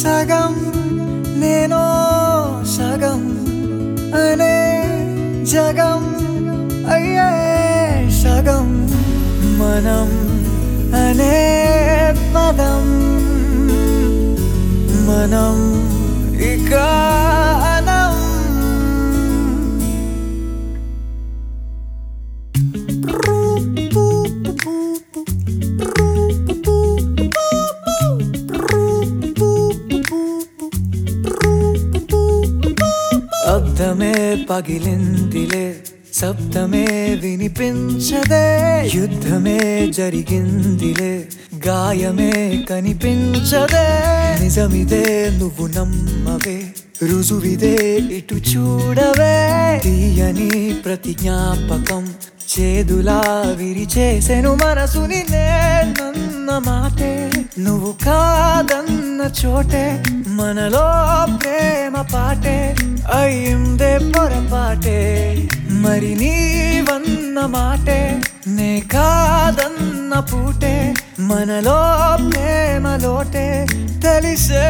సగం నేను సగం అనే జగం అయ్యే సగం మనం అనే పదం మనం ఇక అనం అబ్దమే పగిలిందిలే శబ్దమే వినిపించదే యుద్ధమే జరిగిందిలే గాయమే కనిపించదే నిజమిదే నువ్వు నమ్మవే రుజువిదే ఇటు చూడవే తీయని ప్రతి జ్ఞాపకం చేదులా విరిచేసెను మనసుని నేనన్న మాటే నువ్వు కాదన్న చోటే మనలో ప్రేమ పాటే అయిందే పొరపాటే మరి నీవన్న మాటే నే కాదన్న పూటే మనలో ప్రేమ లోటే తెలిసే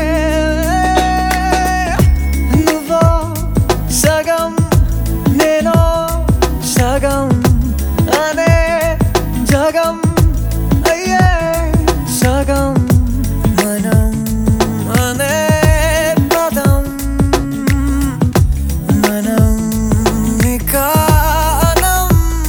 నువ్వో సగం నేనో సగం అనే జగం అయ్యే సగం మనం అనే పదం మనం నికానం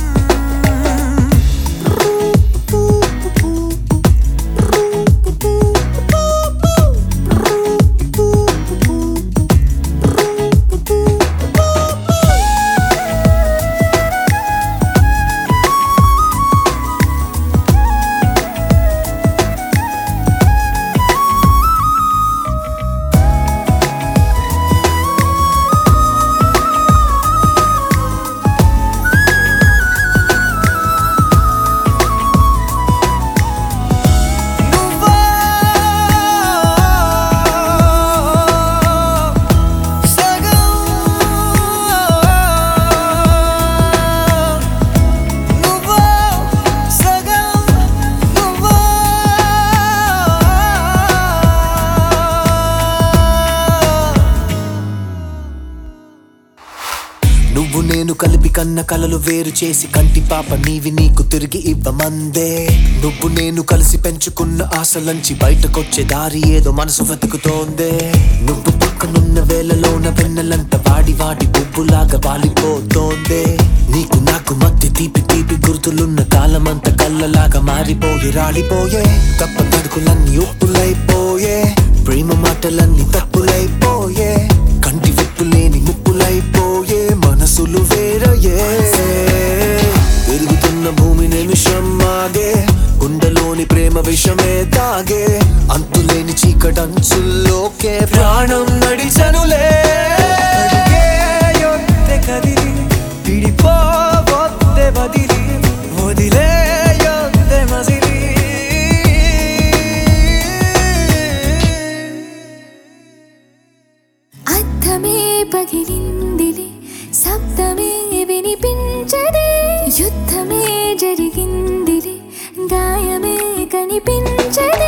నువ్వో సగం నువ్వో సగం నువ్వో నువ్వు నేను కలిపి కన్న కలలు వేరు చేసి కంటి పాప నీవి నీకు తిరిగి ఇవ్వమందే నువ్వు నేను కలిసి పెంచుకున్న ఆశలంచి బయటకొచ్చే దారి ఏదో మనసు వెతుకుతోందే నువ్వు పక్కనున్న వేళలోన వెన్నెలంత వాడి వాడి బొబ్బులాగా వాలిపోతోందే నీకు నాకు మధ్య తీపి తీపి గుర్తులున్న కాలమంత కళ్ళలాగా మారిపోయి రాలిపోయే తప్ప తడుకులన్నీ ఉప్పులైపోయే ప్రేమ మాటలన్నీ తప్పులైపోయే కంటి విప్పు లేని ముప్పులైపోయే మనసులు వేరయే పెరుగుతున్న భూమి నిమిషం ఆగే గుండెలోని ప్రేమ విషమే తాగే అంతులేని చీకటంచుల్లోకే ప్రాణం నడిచనులే అడిగే యొద్దె కదిలి విడిపోవొద్దె బదిలి వదిలే యొద్దె మజిలి అర్థమే పగిలిందిలే శబ్దమే వినిపించదే యుద్ధమే జరిగిందిలే గాయమే కనిపించదే